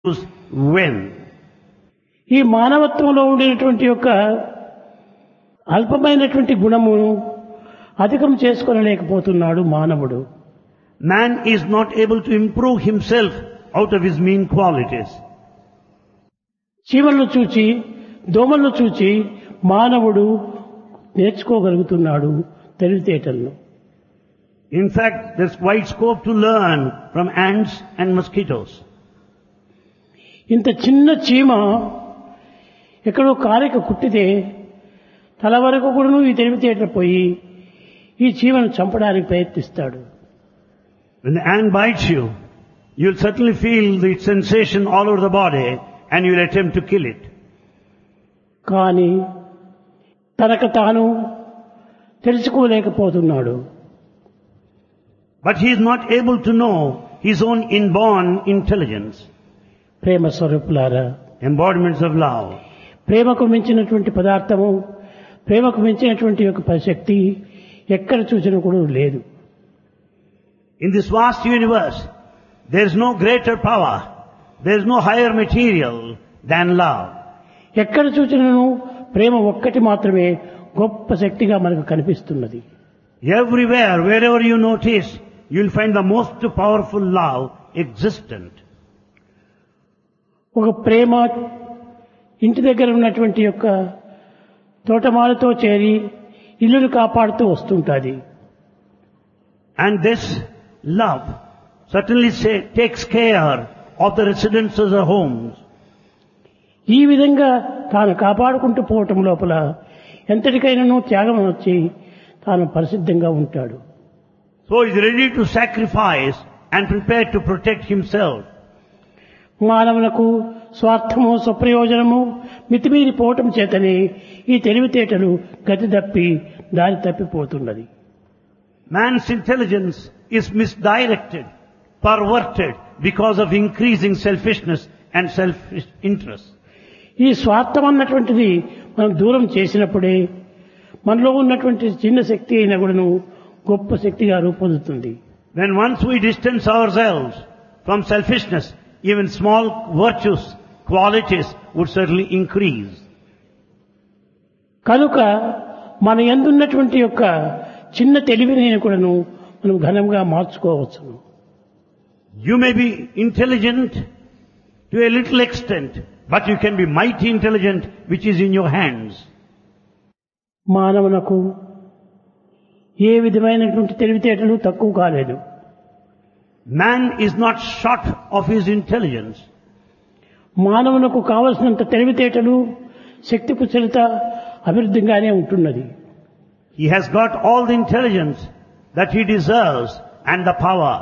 choose when. ఈ మానవత్వంలో ఉండేటువంటి యొక్క అల్పమైనటువంటి గుణము అధికం చేసుకొనలేకపోతున్నాడు మానవుడు Man is not able to improve himself out of his mean qualities. చీమలను చూచి దోమలను చూచి మానవుడు నేర్చుకోగలుగుతున్నాడు తెలివితేటలను In fact, there's wide scope to learn from ants and mosquitoes. ఇంత చిన్న చీమ ఎక్కడో కారిక కుట్టితే తల వరకు కూడా ఈ తెలివితేటలు పోయి ఈ చీమను చంపడానికి ప్రయత్నిస్తాడు When the ant bites you, you'll certainly feel the sensation all over the body and you'll attempt to kill it. కానీ తనకు తాను తెలుసుకోలేకపోతున్నాడు But he is not able to know his own inborn intelligence, ప్రేమ స్వరూపులారా embodiments of love. ప్రేమకు మించినటువంటి పదార్థము ప్రేమకు మించినటువంటి యొక్క శక్తి ఎక్కడ చూసినా కూడా లేదు In this vast universe, there is no greater power, there is no higher material than love. ఎక్కడ చూసినను ప్రేమ ఒక్కటి మాత్రమే గొప్ప శక్తిగా మనకు కనిపిస్తున్నది Everywhere, wherever you notice, you'll find the most powerful love existent. ఒక ప్రేమ ఇంటి దగ్గర ఉన్నటువంటి యొక్క తోటమాలతో చేరి ఇల్లును కాపాడుతూ వస్తుంటుంది And this love certainly say, takes care of the residences or homes. ఈ విధంగా తాను కాపాడుకుంటూ పోవటం లోపల ఎంతటికైనాను త్యాగం వచ్చి తాను పరిసిద్ధంగా ఉంటాడు So he's ready to sacrifice and prepared to protect himself. మానవులకు స్వార్థము స్వప్రయోజనము మితిమీరి పోవటం చేతనే ఈ తెలివితేటలు గతి తప్పి దారి తప్పిపోతున్నది Man's intelligence is misdirected, perverted because of increasing selfishness and selfish interest. ఈ స్వార్థం అన్నటువంటిది మనం దూరం చేసినప్పుడే మనలో ఉన్నటువంటి చిన్న శక్తి అయినా కూడాను గొప్ప శక్తిగా రూపొందుతుంది When once we distance ourselves from selfishness, even small virtues, qualities would certainly increase. కనుక మన ఎందున్నటువంటి యొక్క చిన్న తెలివిని కూడాను మనం ఘనంగా మార్చుకోవచ్చును You may be intelligent to a little extent, but you can be mighty intelligent which is in your hands. మానవునకు ఏ విధమైనటువంటి తెలివితేటలు తక్కువ కాలేదు Man is not short of his intelligence. మానవునకు కావలసినంత తెలివితేటలు శక్తి కుశలత అభివృద్ధిగానే ఉంటున్నది He has got all the intelligence that he deserves and the power.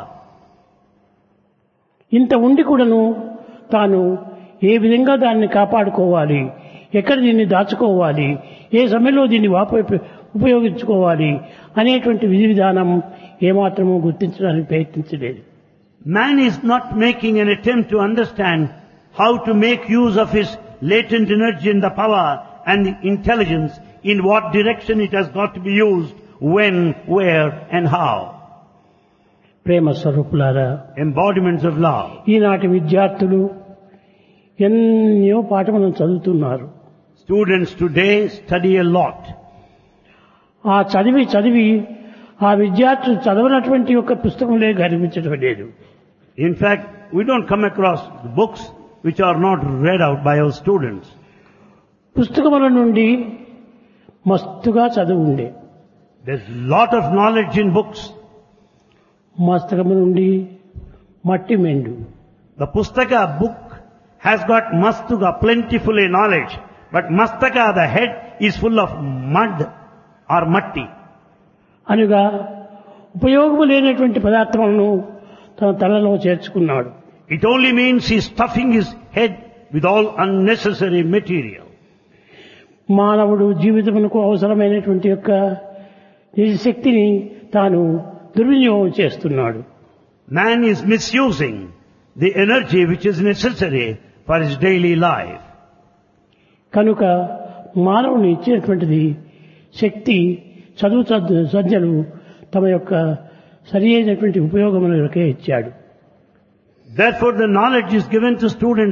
ఇంత ఉండి కూడాను తాను ఏ విధంగా దాన్ని కాపాడుకోవాలి ఎక్కడ దీన్ని దాచుకోవాలి ఏ సమయంలో దీన్ని వాప ఉపయోగించుకోవాలి అనేటువంటి విధి విధానం ఏమాత్రము గుర్తించడానికి ప్రయత్నించలేదు Man is not making an attempt to understand how to make use of his latent energy and the power and the intelligence in what direction it has got to be used, when, where and how. ప్రేమ స్వరూపులారా Embodiments of love. ఈనాటి విద్యార్థులు ఎన్నో పాఠములను చదువుతున్నారు Students today study a lot. ఆ చదివి చదివి ఆ విద్యార్థులు చదవనటువంటి యొక్క పుస్తకంలే కనిపించడం లేదు In fact, we don't come across books which are not read out by our students. పుస్తకముల నుండి మస్తుగా చదువు ఉండే There's lot of knowledge in books. మస్తకము నుండి మట్టి మెండు The Pustaka book has got Mastuga plentifully knowledge, but Mastaka, the head, is full of mud or matti. అనగా ఉపయోగము లేనటువంటి పదార్థములను తన తలలో చేర్చుకున్నాడు It only means he's stuffing his head with all unnecessary material. మానవుడు జీవితమునకు అవసరమైనటువంటి యొక్క నిజ శక్తిని తాను దుర్వినియోగం చేస్తున్నాడు Man is misusing the energy which is necessary for his daily life. కనుక మానవుని ఇచ్చినటువంటిది శక్తి చదువు చదువు సంధ్యలు తమ యొక్క సరి అయినటువంటి ఉపయోగములకే ఇచ్చాడు Therefore the knowledge is given to students